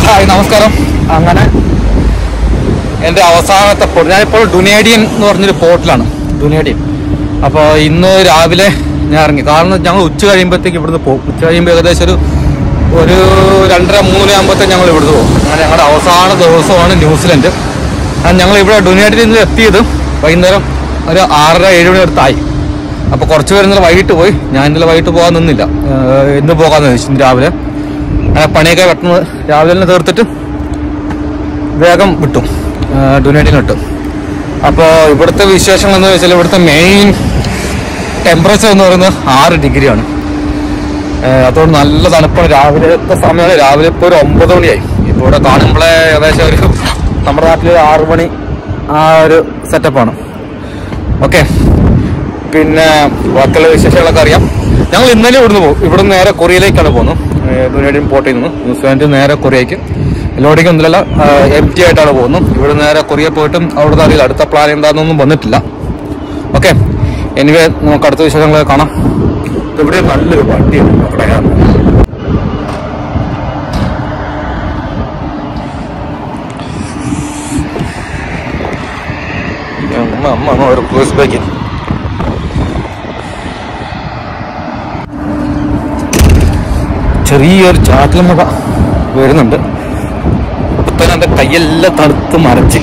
Hi നമസ്കാരം അങ്ങനെ എൻ്റെ അവസാനത്തെ പോർട്ട് ഞാനിപ്പോൾ ഡുനേഡിയൻ എന്ന് പറഞ്ഞൊരു പോർട്ടിലാണ് ഡുനേഡിയൻ അപ്പോൾ ഇന്ന് രാവിലെ ഞാൻ ഇറങ്ങി കാരണം ഞങ്ങൾ ഉച്ച കഴിയുമ്പോഴത്തേക്ക് ഇവിടുന്ന് പോകും ഉച്ച കഴിയുമ്പോൾ ഏകദേശം ഒരു ഒരു രണ്ടര മൂന്ന് ആകുമ്പോഴത്തേക്ക് ഞങ്ങൾ ഇവിടുന്ന് പോകും അങ്ങനെ ഞങ്ങളുടെ അവസാന ദിവസമാണ് ന്യൂസിലൻഡ് അത് ഞങ്ങൾ ഇവിടെ ഡുനേഡിയിൽ നിന്ന് എത്തിയത് വൈകുന്നേരം ഒരു ആറര ഏഴ് മണി അടുത്തായി അപ്പോൾ കുറച്ച് പേര് ഇന്നലെ വൈകിട്ട് പോയി ഞാൻ ഇന്നലെ വൈകിട്ട് പോകാൻ നിന്നില്ല ഏഹ് ഇന്ന് പോകാമെന്ന് വെച്ചു ഇന്ന് രാവിലെ അങ്ങനെ പണിയൊക്കെ പെട്ടെന്ന് രാവിലെ തന്നെ തീർത്തിട്ട് വേഗം വിട്ടു ഡൊനേറ്റിന് വിട്ടു അപ്പോൾ ഇവിടുത്തെ വിശേഷങ്ങൾ എന്ന് വെച്ചാൽ ഇവിടുത്തെ മെയിൻ ടെമ്പറേച്ചർ എന്ന് പറയുന്നത് ആറ് ഡിഗ്രിയാണ് ഏഹ് അതുകൊണ്ട് നല്ല തണുപ്പാണ് രാവിലത്തെ സമയമാണ് രാവിലെ ഇപ്പോൾ ഒരു ഒമ്പത് മണിയായി ഇപ്പോൾ ഇവിടെ കാണുമ്പോഴേ ഏകദേശം ഒരു നമ്മുടെ നാട്ടിൽ ഒരു ആറ് മണി ആ ഒരു സെറ്റപ്പാണ് ഓക്കെ പിന്നെ ബാക്കിയുള്ള വിശേഷങ്ങളൊക്കെ അറിയാം ഞങ്ങൾ ഇന്നലെ ഇവിടുന്ന് പോകും ഇവിടുന്ന് നേരെ കൊറിയയിലേക്കാണ് പോകുന്നത് ഡൊനേഡിയൻ പോർട്ടിൽ നിന്ന് ന്യൂസിലാൻഡ് നേരെ കൊറിയയ്ക്ക് ലോഡിങ് ഒന്നുമില്ല എം ടി ആയിട്ടാണ് പോകുന്നത് ഇവിടെ നേരെ കൊറിയ പോയിട്ടും അവിടുത്തെ അറിയില്ല അടുത്ത പ്ലാൻ എന്താണെന്നൊന്നും വന്നിട്ടില്ല ഓക്കെ എനിവേ നമുക്ക് അടുത്ത വിശേഷങ്ങളൊക്കെ കാണാം ഇവിടെ നല്ലൊരു വണ്ടിയാണ് അവിടെ അമ്മ അമ്മ അമ്മ ഒരു ക്രൂസ് ബൈക്കിൽ ചെറിയൊരു ചാറ്റൽ മഴ വരുന്നുണ്ട് അപ്പൊ തന്നെ എൻ്റെ കൈയെല്ലാം തണുത്ത് മരച്ച്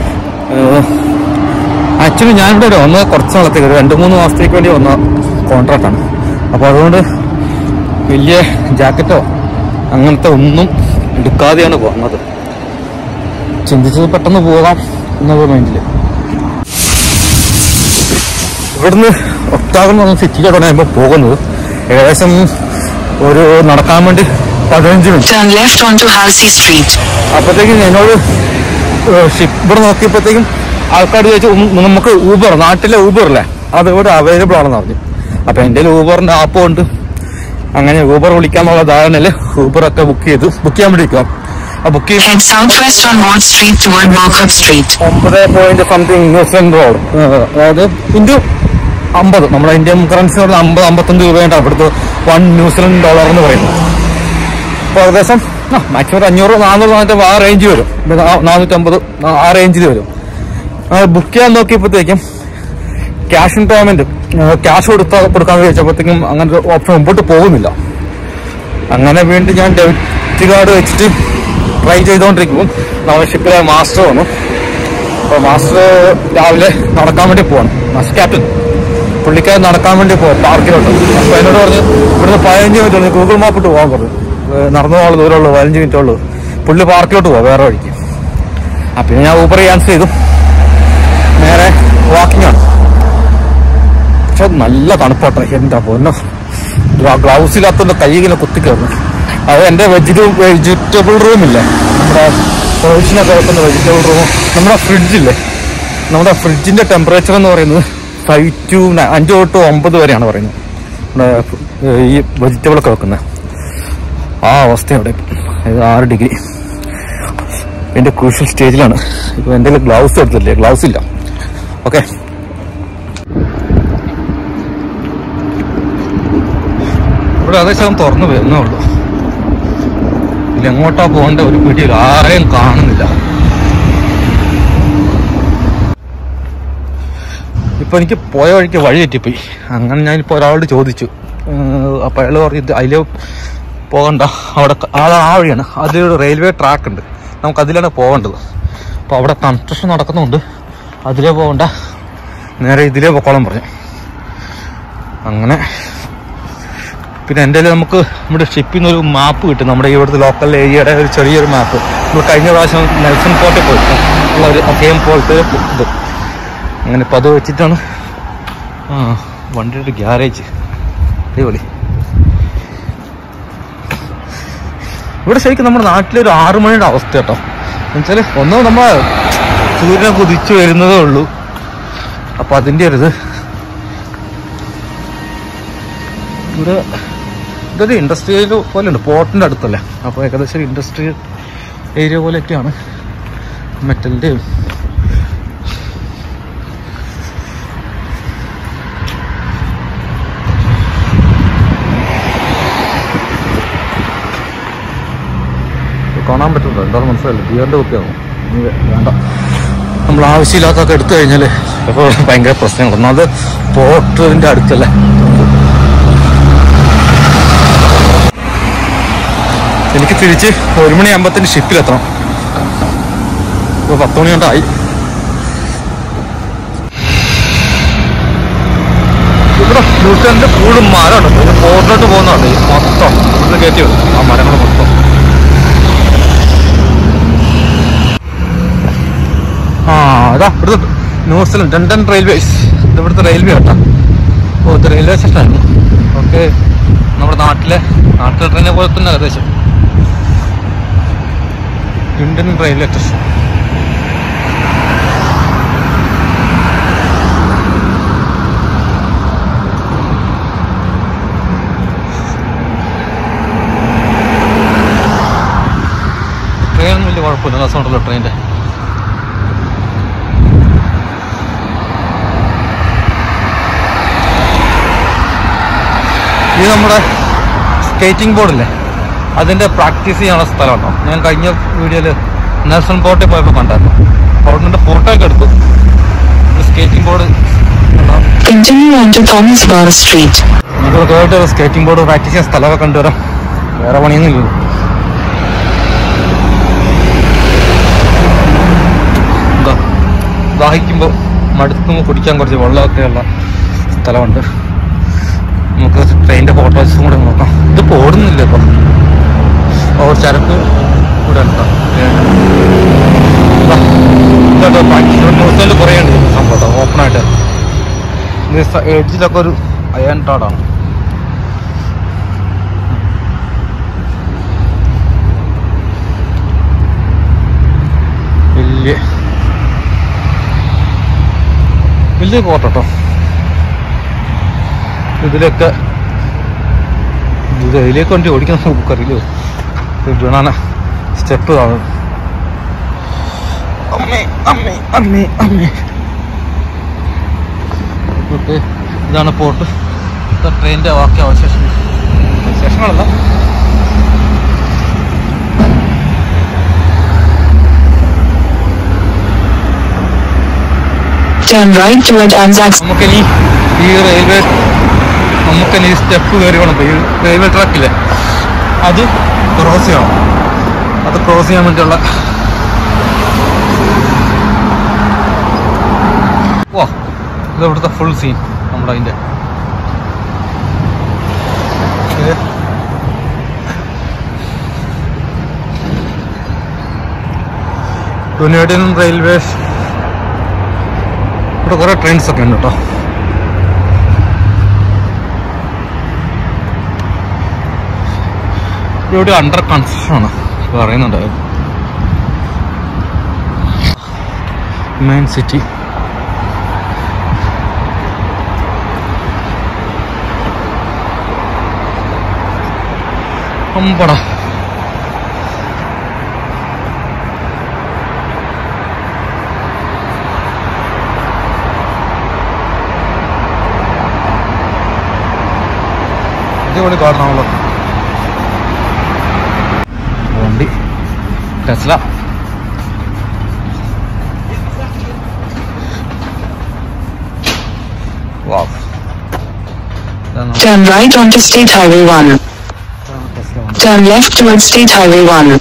ആക്ച്വലി ഞാനിവിടെ ഒരു വന്നത് കുറച്ച് നാളത്തേക്ക് ഒരു രണ്ട് മൂന്ന് മാസത്തേക്ക് വേണ്ടി വന്ന കോൺട്രാക്റ്റാണ് അപ്പോൾ അതുകൊണ്ട് വലിയ ജാക്കറ്റോ അങ്ങനത്തെ ഒന്നും എടുക്കാതെയാണ് വന്നത് ചിന്തിച്ചത് പെട്ടെന്ന് പോകാം എന്നുള്ള മൈൻഡിൽ ഇവിടുന്ന് ഒക്ടാഗൺ എന്ന് പറഞ്ഞ സിറ്റിയിലോട്ടാണ് ഇപ്പോൾ പോകുന്നത് ഏകദേശം ഒരു നടക്കാൻ വേണ്ടി പതിനഞ്ച് minute Turn left onto Halsey Street. അപ്പോഴത്തേക്കും എന്നോട് ഷിപ്പ് ഇവിടെ നോക്കിയപ്പോഴത്തേക്കും ആൾക്കാർ ചോദിച്ചു ഉം, നമുക്ക് ഊബർ നാട്ടിലെ ഊബർ അല്ലേ അത് ഇവിടെ അവൈലബിൾ ആണെന്ന് പറഞ്ഞു അപ്പൊ എൻ്റെ ഊബറിന്റെ ആപ്പ് ഉണ്ട് അങ്ങനെ ഊബർ വിളിക്കാന്നുള്ള ധാരണയില് ഊബർ ഒക്കെ ബുക്ക് ചെയ്തു ബുക്ക് ചെയ്യാൻ വേണ്ടി നിൽക്കാം ആ ബുക്ക് ചെയ്യുമ്പോൾ Head southwest on Ward Street toward Markup Street. ഒമ്പത് പോയിന്റ് സംതിങ് ന്യൂസിലൻഡ് റോഡ് അതായത് ഇൻറ്റു അമ്പത് നമ്മുടെ ഇന്ത്യൻ കറൻസി പറഞ്ഞാൽ അമ്പത് അമ്പത്തഞ്ച് രൂപയായിട്ടാണ് ഇവിടുത്തെ വൺ ന്യൂസിലൻഡ് ഡോളർ എന്ന് പറയുന്നത് അപ്പോൾ ഏകദേശം മാക്സിമം ഒരു അഞ്ഞൂറ് നാനൂറ് നാനൂറ്റി ആ റേഞ്ച് വരും ഇപ്പൊ നാ- നാനൂറ്റമ്പത് ആ റേഞ്ചിൽ വരും ബുക്ക് ചെയ്യാൻ നോക്കിയപ്പോഴത്തേക്കും ക്യാഷ് ഇൻ പേയ്മെന്റ് ക്യാഷ് കൊടുത്താൽ കൊടുക്കാന്ന് ചോദിച്ചപ്പോഴത്തേക്കും അങ്ങനെ ഒരു ഓപ്ഷൻ മുമ്പോട്ട് പോകുന്നില്ല അങ്ങനെ വീണ്ടും ഞാൻ ഡെബിറ്റ് കാർഡ് വെച്ചിട്ട് ട്രൈ ചെയ്തുകൊണ്ടിരിക്കും നമ്മുടെ ഷിപ്പിലെ മാസ്റ്റർ വന്നു അപ്പോൾ മാസ്റ്റർ രാവിലെ നടക്കാൻ വേണ്ടി പോവാണ് മാസ്റ്റർ ക്യാപ്റ്റൻ പുള്ളിക്കാരൻ നടക്കാൻ വേണ്ടി പോവാം പാർക്കിലോട്ട് അപ്പോൾ എന്നോട് പറഞ്ഞു ഇവിടുന്ന് പതിനഞ്ച് മിനിറ്റ് ഉള്ളൂ ഗൂഗിൾ മാപ്പ് ഇട്ട് പോകാൻ പറഞ്ഞു ഏഹ് നടന്നു പോകാനുള്ള ദൂരമുള്ളൂ പതിനഞ്ച് മിനിറ്റ് ഉള്ളൂ പുള്ളി പാർക്കിലോട്ട് പോവാം വേറെ വഴിക്ക് ആ പിന്നെ ഞാൻ ഊബർ ക്യാൻസൽ ചെയ്തു നേരെ വാക്കിംഗ് ആണ് പക്ഷെ നല്ല തണുപ്പാട്ടോ എന്താ പൊന്നോ ഗ്ലൗസ് ഇല്ലാത്തതുകൊണ്ട് കൈ ഇങ്ങനെ കുത്തി കയറുന്നു അത് എൻ്റെ വെജിറ്റബിൾ വെജിറ്റബിൾ റൂമില്ലേ നമ്മുടെ പ്രൊവിഷനൊക്കെ വെക്കുന്ന വെജിറ്റബിൾ റൂം നമ്മുടെ ഫ്രിഡ്ജില്ലേ നമ്മുടെ ഫ്രിഡ്ജിന്റെ ടെമ്പറേച്ചർ എന്ന് പറയുന്നത് ഫൈവ് ടു അഞ്ച് തൊട്ട് ഒമ്പത് വരെയാണ് പറയുന്നത് നമ്മുടെ ഏഹ്, ഈ വെജിറ്റബിൾ ഒക്കെ വെക്കുന്നത് ആ അവസ്ഥ അവിടെ ഇത് ആറ് ഡിഗ്രി എൻ്റെ ക്രൂഷ്യൽ സ്റ്റേജിലാണ് ഇപ്പോൾ എൻ്റെ ഗ്ലൗസ് എടുത്തില്ലേ ഗ്ലൗസ് ഇല്ല ഓക്കെ ഇവിടെ ഏകദേശം തുറന്നു വരുന്നേ ഉള്ളൂ ഇതിൽ എങ്ങോട്ടാ പോകേണ്ട ഒരു പിടിയിൽ ആരെയും കാണുന്നില്ല ഇപ്പൊ എനിക്ക് പോയ വഴിക്ക് വഴി തെറ്റിപ്പോയി അങ്ങനെ ഞാനിപ്പോ ഒരാളോട് ചോദിച്ചു ഏഹ് അപ്പൊ അയാൾ പറഞ്ഞു ഇത് അതിലെ പോകണ്ട അവിടെ ക- ആ ആ വഴിയാണ് അതിലൊരു റെയിൽവേ ട്രാക്ക് ഉണ്ട് നമുക്ക് അതിലാണ് പോകേണ്ടത് അപ്പൊ അവിടെ കൺസ്ട്രക്ഷൻ നടക്കുന്നുണ്ട് അതിലേ പോകണ്ട നേരെ ഇതിലേ പൊക്കോളം പറഞ്ഞു അങ്ങനെ പിന്നെ എൻ്റെ കയ്യിൽ നമുക്ക് നമ്മുടെ ഷിപ്പിൽ നിന്ന് ഒരു മാപ്പ് കിട്ടും നമ്മുടെ ഇവിടുത്തെ ലോക്കൽ ഏരിയയുടെ ഒരു ചെറിയൊരു മാപ്പ് നമ്മൾ കഴിഞ്ഞ പ്രാവശ്യം നെൽസൺ പോർട്ടിൽ പോയി ഉള്ള ഒരു അക്കയം പോലത്തെ ഒരു ഇത് അങ്ങനെ ഇപ്പം അത് വെച്ചിട്ടാണ് ആ വണ്ടിയുടെ ഗ്യാരേജ് അടിപൊളി ഇവിടെ ശരിക്കും നമ്മുടെ നാട്ടിലൊരു ആറു മണിയുടെ അവസ്ഥ കേട്ടോ എന്നുവെച്ചാൽ ഒന്നും നമ്മൾ സൂര്യനെ കുതിച്ചു വരുന്നതേ ഉള്ളൂ അപ്പൊ അതിൻ്റെ ഒരു ഇത് ഇവിടെ ഇതൊരു ഇൻഡസ്ട്രിയൽ പോലെ ഉണ്ട് പോർട്ടിന്റെ അടുത്തല്ലേ അപ്പോൾ ഏകദേശം ഇൻഡസ്ട്രിയൽ ഏരിയ പോലെയൊക്കെയാണ് മെറ്റലിൻ്റെയും കാണാൻ പറ്റുന്നുണ്ടോ എന്താണെന്ന് മനസ്സിലായില്ല ബിയറിൻ്റെ കുപ്പിയാകും ഇനി വേ- വേണ്ട നമ്മൾ ആവശ്യമില്ലാത്തൊക്കെ എടുത്തു കഴിഞ്ഞാൽ ചിലപ്പോൾ ഭയങ്കര പ്രശ്നങ്ങൾ ഒന്നാമത് പോർട്ടിൻ്റെ അടുത്തല്ലേ എനിക്ക് തിരിച്ച് ഒരു മണിയാകുമ്പത്തിന് ഷിപ്പിലെത്തണം ഇപ്പോൾ പത്ത് മണി കൊണ്ടായി ഇവിടെ ന്യൂസിലൻഡ് കൂടുതൽ മരമുണ്ട് ഇത് പോർട്ടിലോട്ട് പോകുന്നുണ്ട് ഈ മൊത്തം ഇവിടെ കയറ്റി വരും ആ മരങ്ങൾ മൊത്തം ആ അതാ ഇവിടുത്തെ ന്യൂസിലൻഡ് ലണ്ടൻ റെയിൽവേസ് ഇത് ഇവിടുത്തെ റെയിൽവേ കേട്ടോ ഓ ഇത് റെയിൽവേ സ്റ്റേഷനായിരുന്നു ഓക്കെ നമ്മുടെ നാട്ടിലെ നാട്ടിലെ ട്രെയിനെ പോലെ തന്നെ ഏകദേശം ഇന്ത്യൻ റെയിൽവേ സ്റ്റേഷൻ ട്രെയിനൊന്നും വലിയ കുഴപ്പമില്ല രസമുണ്ടല്ലോ ട്രെയിനിൻ്റെ ഇത് നമ്മുടെ സ്കേറ്റിംഗ് ബോർഡില്ലേ അതിൻ്റെ പ്രാക്ടീസ് ചെയ്യാനുള്ള സ്ഥലമുണ്ടോ ഞാൻ കഴിഞ്ഞ വീഡിയോയിൽ നെൽസൺ പോർട്ടിൽ പോയപ്പോൾ കണ്ടായിരുന്നു അപ്പോൾ അവിടെ ഫോട്ടോ ഒക്കെ എടുത്തു skating board Continue on to Thomas Bar Street. നമുക്ക് പോയിട്ട് സ്കേറ്റിംഗ് ബോർഡ് പ്രാക്ടീസ് ചെയ്യാൻ സ്ഥലമൊക്കെ കണ്ടുവരാം വേറെ പണിയൊന്നും ഇല്ലല്ലോ എന്താ ദാഹിക്കുമ്പോൾ മടുക്കുമ്പോൾ കുടിക്കാൻ കുറച്ച് വെള്ളമൊക്കെയുള്ള സ്ഥലമുണ്ട് നമുക്ക് ട്രെയിനിൻ്റെ ഫോട്ടോസും കൂടെ നോക്കാം ഇത് ഓടുന്നില്ല ഇപ്പം ഓ ചരക്ക് ഇവിടെ ഉണ്ടോ ഇതൊക്കെ പ്രാക്ടീസ് ന്യൂസിൽ കുറേ ഉണ്ട് സംഭവം ഓപ്പണായിട്ട് എഡ്ജിലൊക്കെ ഒരു അയൺ ടാടാണ് വലിയ വലിയ കോട്ടോ ഇതിലൊക്കെ ഇത് അതിലേക്ക് വണ്ടി ഓടിക്കുന്ന നമുക്കറിയില്ലോ ഇത് വീണാന സ്റ്റെപ്പ് കാണും അമ്മേ അമ്മേ അമ്മേ അമ്മേ ഓക്കെ ഇതാണ് പോർട്ട് ട്രെയിനിൻ്റെ ബാക്കി അവശേഷം വിശേഷങ്ങളല്ല Turn right toward Anzac നമുക്കിനി ഈ റെയിൽവേ നമുക്കിനി ഈ സ്റ്റെപ്പ് കയറി വേണം ഈ റെയിൽവേ ട്രാക്കില്ലേ അത് ക്രോസ് ചെയ്യണം അത് ക്രോസ് ചെയ്യാൻ വേണ്ടിയുള്ള ഓ ഇത് ഇവിടുത്തെ ഫുൾ സീൻ നമ്മുടെ അതിൻ്റെ യുണൈറ്റഡ് റെയിൽവേസ് ഇവിടെ കുറേ ട്രെയിൻസ് ഒക്കെ ഉണ്ട് കേട്ടോ ഇവിടെ അണ്ടർ കൺസ്ട്രക്ഷൻ ആണ് പറയുന്നുണ്ട് മെയിൻ സിറ്റി അമ്പട അടിപൊളി കാണണമല്ലോ വണ്ടി ടെസ്ല വാവ് ഇതാണ് Turn right onto State Highway 1. Tesla വണ്ടി Turn left towards State Highway 1.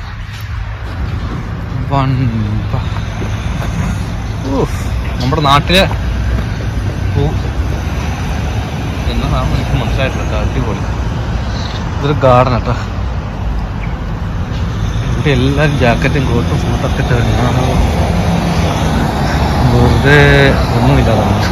വണ്ട ഊഫ്. നമ്മുടെ നാട്ടിലെ പൂ- എന്നതാണ് എനിക്ക് മനസ്സിലായിട്ടില്ല അടിപൊളി ഇതൊരു ഗാർഡൻ കേട്ടോ ഇവിടെ എല്ലാവരും ജാക്കറ്റും കോട്ടും സൂട്ടൊക്കെ ഇട്ട് ഞാനോ വെറുതെ ഒന്നുമില്ലാതാണ്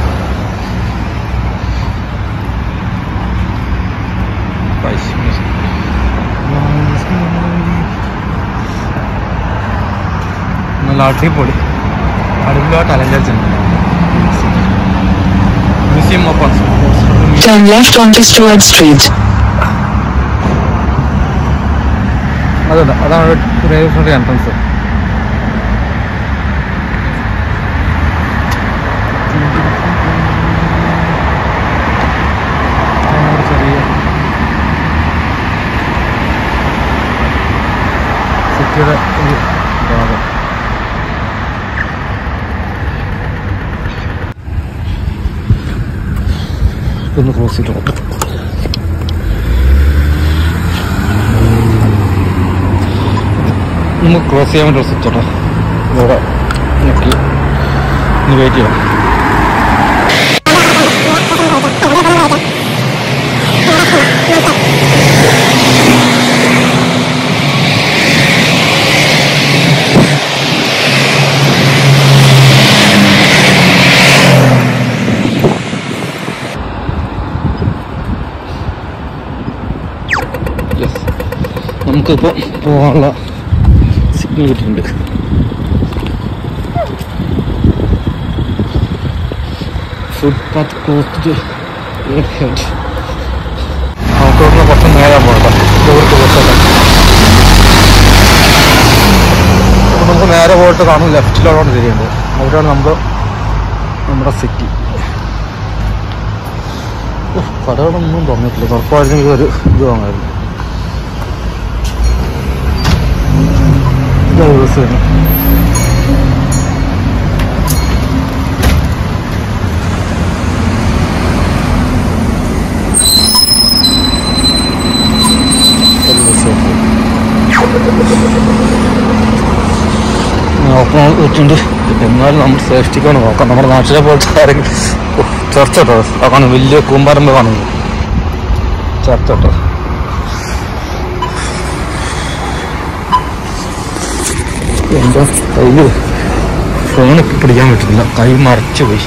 നല്ല അടിപൊളി അടിപൊളിയായിട്ട് അലങ്കരിച്ചിട്ടുണ്ട് museum of Turn left onto Stewart Street. അതല്ല അതാണ് റെയിൽവേ എൻട്രൻസ് ചെറിയ സിറ്റിയുടെ ഒരു ഭാഗം ഒന്ന് ക്രോസ് ചെയ്ത് നോക്കാം നമുക്ക് ക്രോസ് ചെയ്യാൻ വേണ്ടി സ്വിച്ച് കേട്ടോ ഇവിടെ നോക്കി ഒന്ന് വെയിറ്റ് ചെയ്യാം യെസ് നമുക്കിപ്പോൾ പോകാനുള്ള സിഗ്നൽ കിട്ടിയിട്ടുണ്ട് ഫുട്പാത്ത് ക്ലോസ്ഡ് ഹെഡ് നമുക്ക് ഇവിടുന്ന് കുറച്ച് നേരം പോകട്ടെ ദൂരത്ത് പോകട്ടെ അപ്പോൾ നമുക്ക് നേരെ പോയിട്ട് കാണും ലെഫ്റ്റിലോട്ടാണ് തിരിയുന്നത് അവിടെയാണ് നമ്മൾ നമ്മുടെ സിറ്റി കടകളൊന്നും തുറന്നിട്ടില്ല തുറപ്പായിരുന്നെങ്കിൽ ഒരു ഇത് വാങ്ങായിരുന്നു ഇതാ ദിവസം തന്നെ ഓപ്പൺ വെച്ചിട്ടുണ്ട് എന്നാലും നമ്മൾ സേഫ്റ്റിക്കാണ് നോക്കാം നമ്മുടെ നാട്ടിലെ പോലത്തെ ആരെങ്കിലും ചർച്ച കേട്ടോ അതാണ് വലിയ കൂമ്പാരമ്പ് കാണുന്നത് ചർച്ച കേട്ടോ എൻ്റെ കയ്യിൽ ഫോൺ പിടിക്കാൻ പറ്റുന്നില്ല കൈ മറച്ചു പോയി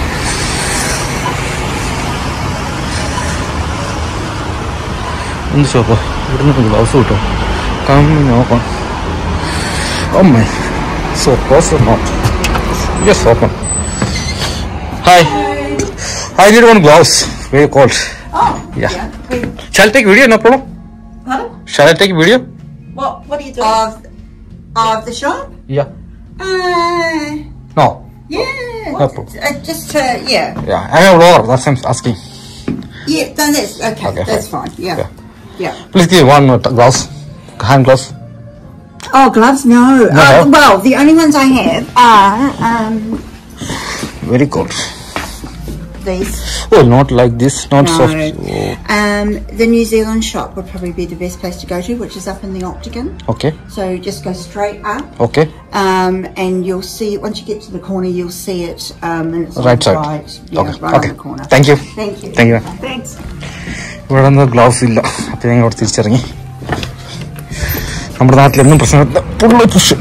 എന്ത് ഷോപ്പോ ഇവിടുന്ന് ഗ്ലൗസ് കിട്ടും കമ്മി നോക്കാം അമ്മേ So close or not? Yes, open. Hi. I need one gloves. Very cold. Oh. Yeah. We, Shall I take video? No problem. pardon? Shall I take video? What What are you doing? Of, of the shop? Yeah. Uh, No. yeah. No problem. Uh, just uh, yeah. Yeah. I'm a vlogger. That's why I'm asking. Yeah. Then that's okay. Okay, that's fine. fine. Yeah. Yeah. Yeah. Please give one more t- gloves. Hand gloves. Oh, gloves? No. No. Uh, well, the only ones I have are um, Very cold. these. Oh, not like this. Not No. soft. Oh, Um, the New Zealand shop would probably be the best place to go to, which is up in the Octagon. okay. So just go straight up. Okay. Um, and you'll see once you get to the corner, you'll see it. Um, and it's on Right the side. Right, yeah, Okay. right Okay. on the corner. Thank you. Thank you. Thank you. Thanks. ഇവിടെ നിന്ന് gloves ഇല്ല അപ്പം ഞാൻ ഇവിടെ തിരിച്ചിറങ്ങി നമ്മുടെ നാട്ടിലെന്നും പ്രശ്നമില്ല പുള്ളി push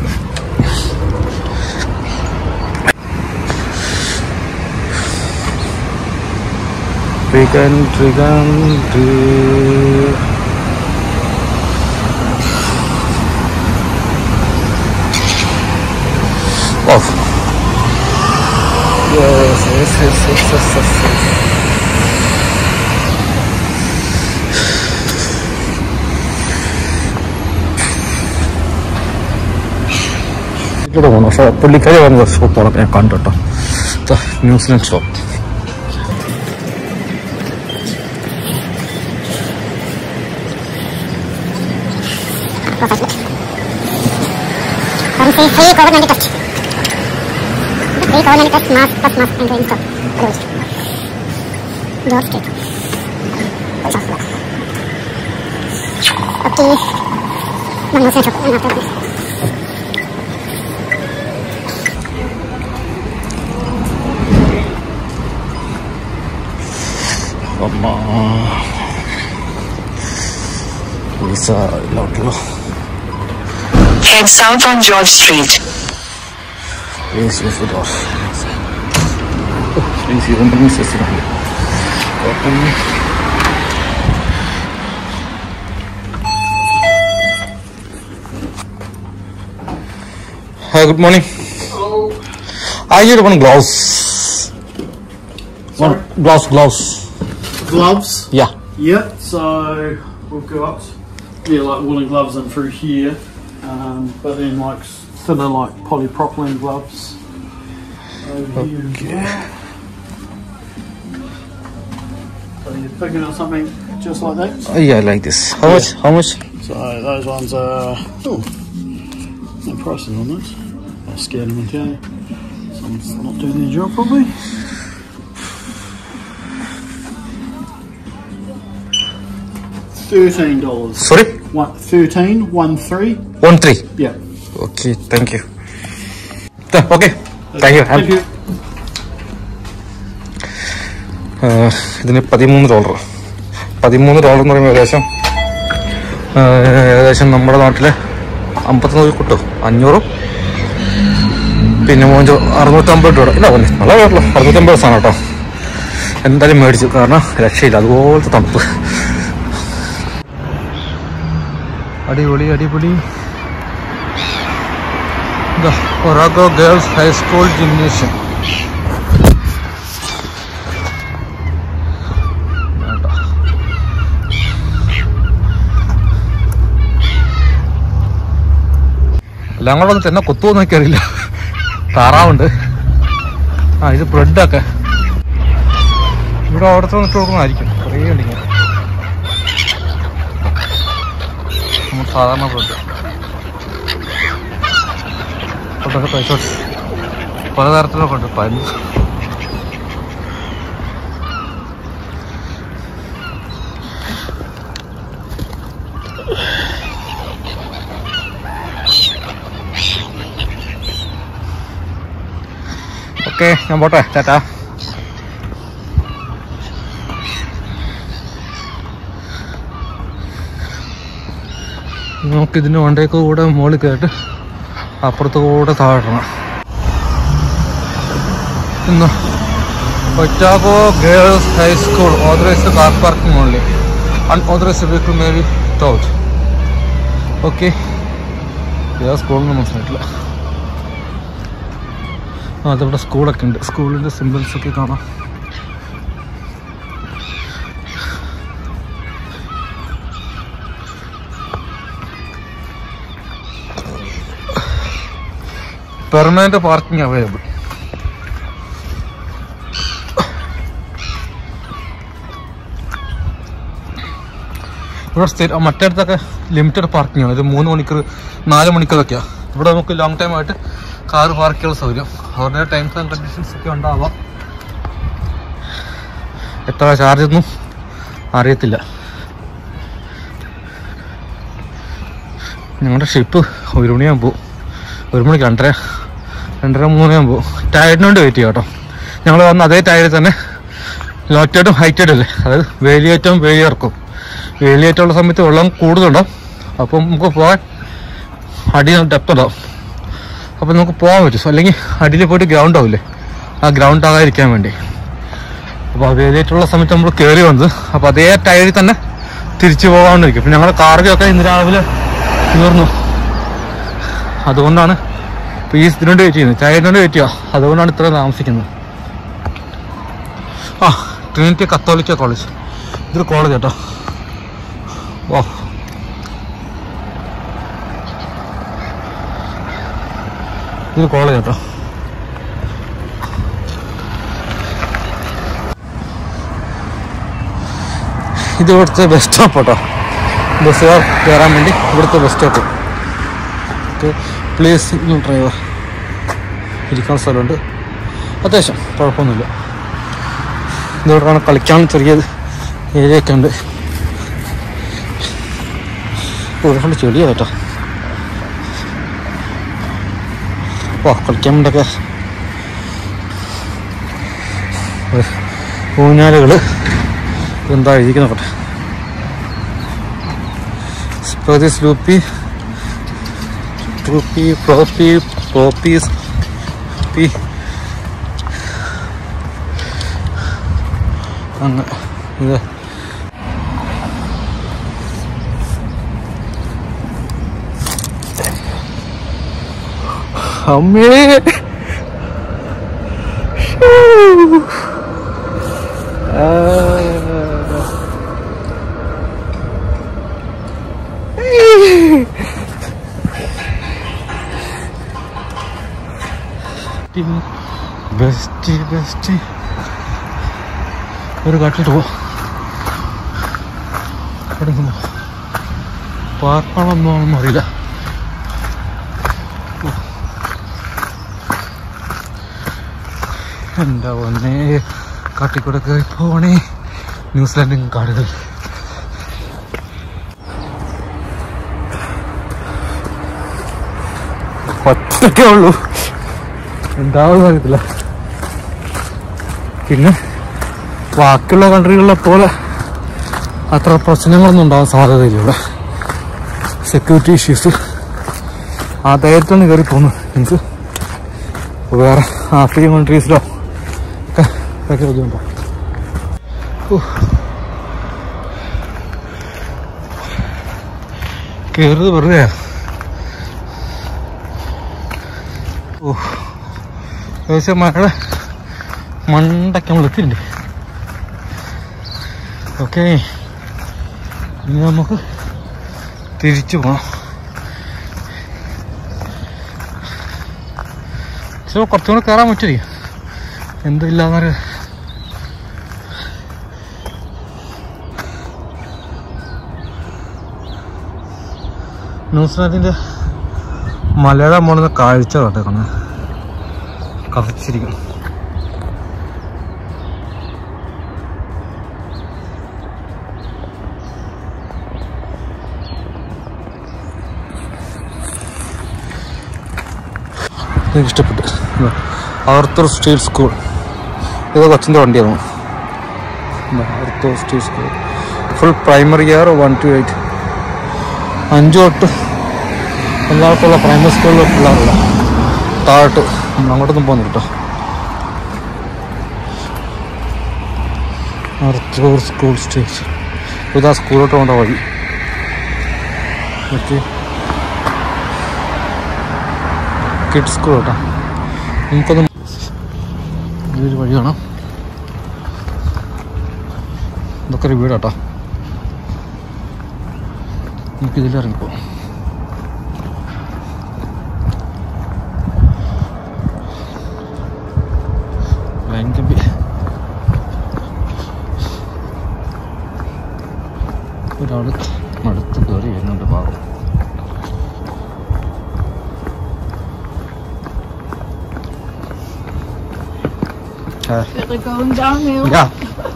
trigger trigger off Yes, yes, yes, yes, yes, yes, yes. ഇവിടെ പോകണം പക്ഷേ പുള്ളിക്കാരി വന്ന ഷോപ്പുകളൊക്കെ ഞാൻ കണ്ടു കേട്ടോ ദാ New Zealand shop From free, free COVID-19 test. Free COVID-19 test, mask, plus mask, and install. Closed. Door straight. Okay. One more set of, one after this. അമ്മ വിസ ഇല്ലോട്ടുള്ളൂ Head south on George Street. Please use the door. Oh, please even bring this around. Open. Hi, good morning. I need one gloves. One gloves, gloves. gloves. Yeah. Yep. So we've got yeah, like woolen gloves and through here, um, but then like s- thinner like polypropylene gloves. Over here as well. So you're picking up something just like that. Oh, yeah, like this. How much? How much? So those ones are ooh, No prices on those. I scared them okay. Someone's not doing their job probably. Thirteen dollars. Sorry One thirteen, one three. One three Yeah. Okay thank you okay thank you Thank you. ഇതിന് പതിമൂന്ന് dollar പതിമൂന്ന് dollar എന്ന് പറയുമ്പോൾ ഏകദേശം ആ, ഏകദേശം നമ്മുടെ നാട്ടിലെ അമ്പത്തൊന്ന് കിട്ടും അഞ്ഞൂറും പിന്നെ മൂഞ്ചോ അറുന്നൂറ്റമ്പത് രൂപ ഇല്ല പോലെ നല്ല കേട്ടോ അറുന്നൂറ്റമ്പത് സാധനം കേട്ടോ എന്തായാലും മേടിച്ചു കാരണം രക്ഷയില്ല അതുപോലത്തെ തണുപ്പ് അടിപൊളി അടിപൊളി ഒറാഗോ ഗേൾസ് ഹൈസ്കൂൾ ജിംനേഷ്യം എല്ലാം കൂടെ ഒന്ന് തന്നെ കൊത്തുവെന്ന് എനിക്കറിയില്ല താറാവുണ്ട് ആ ഇത് ബ്രെഡൊക്കെ ഇവിടെ അവിടുത്തെ വന്നിട്ട് കൊടുക്കുന്നതായിരിക്കും കുറേ ഉണ്ട് ഇങ്ങനെ നമ്മൾ സാധാരണ ബ്രെഡ് ഫുഡൊക്കെ കഴിച്ചോട്ടെ പലതരത്തിലൊക്കെ ഉണ്ട് പനി ഓക്കെ ഞാൻ പോട്ടെ ടാറ്റാ നമുക്ക് ഇതിന് വണ്ടേക്ക് കൂടെ മുകളിൽ കയറിട്ട് അപ്പുറത്ത് കൂടെ താഴണം ഇന്ന് Otago girls high school authorised car parking only unauthorised vehicle may be towed okay ഏതാ സ്കൂളൊന്നും മനസ്സിലായിട്ടില്ല ആ അതിവിടെ സ്കൂളൊക്കെ ഉണ്ട് സ്കൂളിൻ്റെ സിമ്പിൾസ് ഒക്കെ കാണാം പെർമനന്റ് പാർക്കിംഗ് അവൈലബിൾ ഇവിടെ സ്ഥിരം മറ്റിടത്തൊക്കെ ലിമിറ്റഡ് പാർക്കിംഗ് ആണ് ഇത് മൂന്ന് മണിക്കൂർ നാല് മണിക്കൂറൊക്കെയാണ് ഇവിടെ നമുക്ക് ലോങ് ടൈം ആയിട്ട് കാർ പാർക്ക് ചെയ്യാനുള്ള സൗകര്യം അവരുടെ ടൈംസ് ആൻഡ് കണ്ടീഷൻസ് ഒക്കെ ഉണ്ടാവാം എത്ര ചാർജ് ഒന്നും അറിയത്തില്ല ഞങ്ങളുടെ ഷിപ്പ് ഒരു മണിയാകുമ്പോൾ ഒരു മണിക്ക് രണ്ടര രണ്ടര മൂന്നാകുമ്പോൾ ടയറിന് വേണ്ടി വെയിറ്റ് ചെയ്യാം കേട്ടോ ഞങ്ങൾ വന്ന അതേ ടയറിൽ തന്നെ ലോറ്റേഡും ഹൈറ്റേഡും അല്ലേ അതായത് വേലിയേറ്റവും വേലിയിറക്കും വേലിയേറ്റമുള്ള സമയത്ത് വെള്ളം കൂടുതലുണ്ടാവും അപ്പം നമുക്ക് പോകാൻ അടി ഡെപ്ത് ഉണ്ടാവും അപ്പം നമുക്ക് പോകാൻ പറ്റും അല്ലെങ്കിൽ അടിയിൽ പോയിട്ട് ഗ്രൗണ്ട് ആവില്ലേ ആ ഗ്രൗണ്ട് ആകാതിരിക്കാൻ വേണ്ടി അപ്പോൾ ആ വേലിയേറ്റുള്ള സമയത്ത് നമ്മൾ കയറി വന്നത് അപ്പോൾ അതേ ടയറിൽ തന്നെ തിരിച്ചു പോകാണ്ടിരിക്കും ഇപ്പം ഞങ്ങളുടെ കാർഗൊക്കെ ഇന്ന് രാവിലെ തീർന്നു അതുകൊണ്ടാണ് ഇപ്പോൾ ഈ ഇതിനുവേണ്ടി വെയിറ്റ് ചെയ്യുന്നത് ടയറിന് വേണ്ടി വെയിറ്റ് ചെയ്യുക അതുകൊണ്ടാണ് ഇത്ര താമസിക്കുന്നത് ആ ട്രിനിറ്റി കത്തോലിക്ക കോളേജ് ഇതൊരു കോളേജ് കേട്ടോ വാ ഇതൊരു കോളേജ് കേട്ടോ ഇത് ഇവിടുത്തെ ബസ് സ്റ്റോപ്പ് കേട്ടോ ബസ്സുകാർ കയറാൻ വേണ്ടി ഇവിടുത്തെ bus stop okay please driver ഇരിക്കാൻ സ്ഥലമുണ്ട് അത്യാവശ്യം കുഴപ്പമൊന്നുമില്ല ഇതോടാണ് കളിക്കാൻ ചെറിയ ഏരിയ ഒക്കെ ഉണ്ട് ഒരുപാട് ചെടിയാ കേട്ടോ ഓ കളിക്കാൻ വേണ്ടിയൊക്കെ ഊഞ്ഞാലുകൾ എന്താ എഴുതിക്കുന്ന നോക്കട്ടെ സ്പതി സ്ലൂപ്പി ട്രൂപ്പി പ്രോപ്പി പ്രോപ്പീസ് പി അങ്ങ് ഇത് അമ്മേ ബെസ്റ്റ് ബെസ്റ്റ് ഒരു കാട്ടിട്ട് പോ പാർക്കാണെന്നൊന്നും അറിയില്ല എന്താ ഒന്നേ കാട്ടിക്കൂടെ കയറി പോണേ ന്യൂസിലാൻഡും കാടുകൾ ഒറ്റക്കേ ഉള്ളൂ എന്താണെന്ന് അറിയത്തില്ല പിന്നെ ബാക്കിയുള്ള കൺട്രികളിലെ പോലെ അത്ര പ്രശ്നങ്ങളൊന്നും ഉണ്ടാവാൻ സാധ്യതയില്ല ഇവിടെ സെക്യൂരിറ്റി ഇഷ്യൂസ് ആ ധൈര്യത്താണ് കയറി പോകുന്നത് എനിക്ക് വേറെ ആഫ്രിക്കൻ കൺട്രീസിലോ ഒക്കെ ഭയങ്കര ബുദ്ധിമുട്ടാണ് കയറുന്നത് വെറുതെ ഓ ഏകദേശം മഴയുടെ മണ്ടയ്ക്ക് നമ്മൾ എത്തിയിട്ടുണ്ട് ഓക്കെ ഇനി നമുക്ക് തിരിച്ചു പോകണം പക്ഷെ കുറച്ചും കൂടെ കയറാൻ പറ്റില്ല എന്തില്ലാന്നൊരു ന്യൂസിലാൻഡിന്റെ മലയുടെ മുകളിൽ കാഴ്ച കണ്ടേക്കണം കഥച്ചിരിക്കും എനിക്ക് ഇഷ്ടപ്പെട്ടു ആർത്തർ സ്റ്റേറ്റ് സ്കൂൾ ഇത് കൊച്ചിൻ്റെ വണ്ടിയാണ് Arthur state school full primary year one two eight അഞ്ചു തൊട്ട് എല്ലാവർക്കുള്ള പ്രൈമറി സ്കൂളിലെ പിള്ളേരുള്ള താഴോട്ട് നമ്മൾ അങ്ങോട്ടൊന്നും പോകുന്നു കേട്ടോ ആർത്തൂർ സ്കൂൾ സ്റ്റേറ്റ് ഇതാ സ്കൂളിലോട്ട് പോകേണ്ട വഴി ഓക്കെ കിഡ്സ് സ്കൂൾ കേട്ടോ നമുക്കൊന്ന് ഇതൊരു വഴി കാണാം ഇതൊക്കെ ഒരു വീടാട്ടോ നമുക്ക് ഇതിൽ ഇറങ്ങിപ്പോ ഭയങ്കര ഒരാൾ അടുത്ത് കയറി വരുന്നുണ്ട് പാവം Uh, Really going downhill. yeah.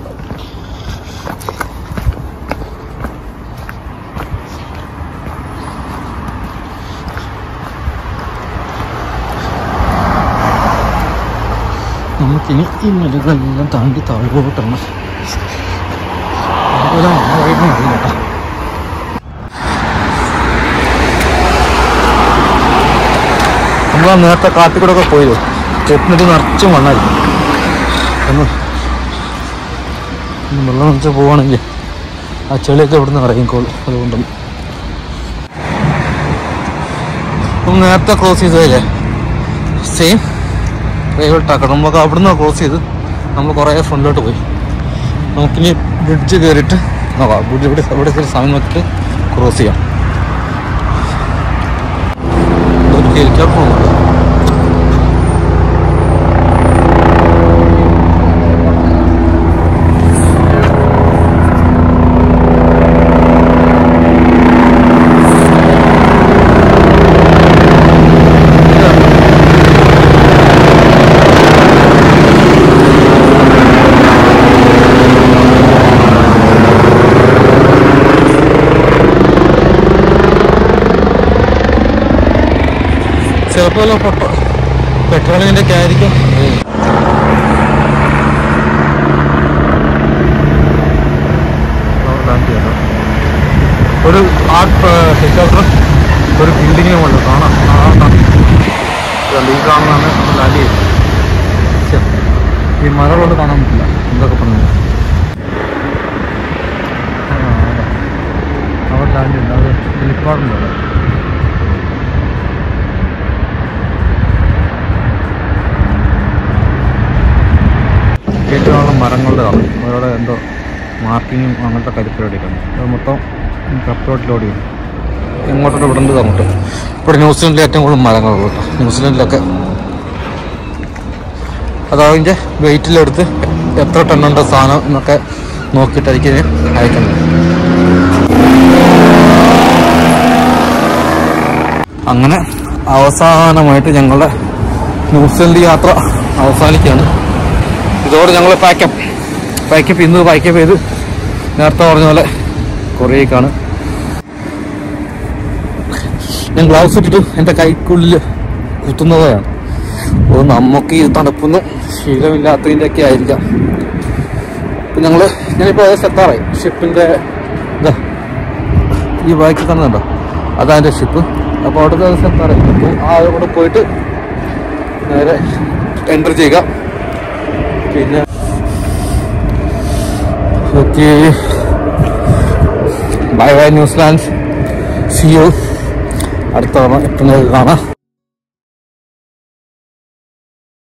നമുക്കിനി ഈ മലകളെല്ലാം താണ്ടി താഴോട്ടാണ് അതുപോലെ നമ്മുടെ വഴിയൊന്നും അറിയില്ല കേട്ടോ നമ്മൾ നേരത്തെ കാട്ടിക്കൂടെ ഒക്കെ പോയത് ചെപ്പിനിട്ട് നിറച്ചും മണ്ണായിരിക്കും ഒന്ന് ഒന്ന് വെള്ളം നിറച്ച് പോവുകയാണെങ്കിൽ ആ ചെളിയൊക്കെ ഇവിടുന്ന് ഇറങ്ങിക്കോളും അതുകൊണ്ടും നമ്മൾ നേരത്തെ ക്രോസ് ചെയ്തതല്ലേ സെയിം റെയിൽവേ ട്രാക്കാണ് നമുക്ക് അവിടുന്ന് ക്രോസ് ചെയ്ത് നമ്മൾ കുറേ ഫ്രണ്ടിലോട്ട് പോയി നമുക്കിനി ബ്രിഡ്ജ് കയറിയിട്ട് നോക്കാം ബ്രിഡ്ജ് ഇവിടെ ഇവിടെ കയറി സമയം നോക്കിയിട്ട് ക്രോസ് ചെയ്യാം ഒരു ഹെലികോപ്റ്റർ ഉണ്ട് ചിലപ്പോൾ പെട്രോളിങ്ങിൻ്റെ ഒക്കെ ആയിരിക്കും ഒരു ആർട്ട് ഹെലികോപ്റ്റർ ഒരു ബിൽഡിങ്ങിന് മുകളിൽ കാണാം കാണാം ഈ കാണുന്നതാണ് നമ്മൾ ലാൻഡ് ചെയ്തത് ശ്ശെ, ഈ മരകളോട് കാണാൻ പറ്റില്ല എന്തൊക്കെ പറഞ്ഞു അവിടെ ലാൻഡ് ചെയ്യുന്നത് അത് ഹെലിപ്പാഡുണ്ട് അവിടെ ഏറ്റവും മരങ്ങളുടെ കാണും അവരുടെ എന്തോ മാർക്കിങ്ങും അങ്ങനത്തെ കരിപ്പരിപാടിയൊക്കെയാണ് അത് മൊത്തം കപ്പലോട്ട് ലോഡ് ചെയ്യും എങ്ങോട്ടോട്ട് വിടേണ്ടത് അങ്ങോട്ട് ഇവിടെ ന്യൂസിലൻഡിൽ ഏറ്റവും കൂടുതൽ മരങ്ങളുള്ളൂ കേട്ടോ ന്യൂസിലൻഡിലൊക്കെ അത് അതിൻ്റെ വെയിറ്റിലെടുത്ത് എത്ര ടണ്ണുണ്ട് സാധനം എന്നൊക്കെ നോക്കിയിട്ടായിരിക്കും ഇതിന് അയക്കുന്നത് അങ്ങനെ അവസാനമായിട്ട് ഞങ്ങളുടെ ന്യൂസിലൻഡ് യാത്ര അവസാനിക്കുകയാണ് ഇതോടെ ഞങ്ങൾ പാക്കപ്പ് പാക്കപ്പ് ഇന്ന് പാക്കപ്പ് ചെയ്ത് നേരത്തെ പറഞ്ഞ പോലെ കൊറിയേക്കാണ് ഞാൻ ഗ്ലൗസ് ഇട്ടിട്ട് എൻ്റെ കൈക്കുള്ളിൽ കുത്തുന്നതാണ് അപ്പോൾ നമുക്ക് ഈ തണുപ്പൊന്നും ശീലമില്ലാത്തതിൻ്റെ ഒക്കെ ആയിരിക്കാം ഇപ്പം ഞങ്ങൾ ഞാനിപ്പോൾ ഏകദേശം എത്താറായി ഷിപ്പിൻ്റെ ഇതാ ഈ ബാക്കി കാണുന്നുണ്ടോ അതാ എൻ്റെ ഷിപ്പ് അപ്പോൾ അവിടെ ഏകദേശം എത്താറായി അപ്പോൾ ആ അവിടെ പോയിട്ട് നേരെ എൻ്റർ ചെയ്യുക പിന്നെ okay bye bye New Zealand see you അടുത്ത തവണ എത്തുന്നത് കാണാം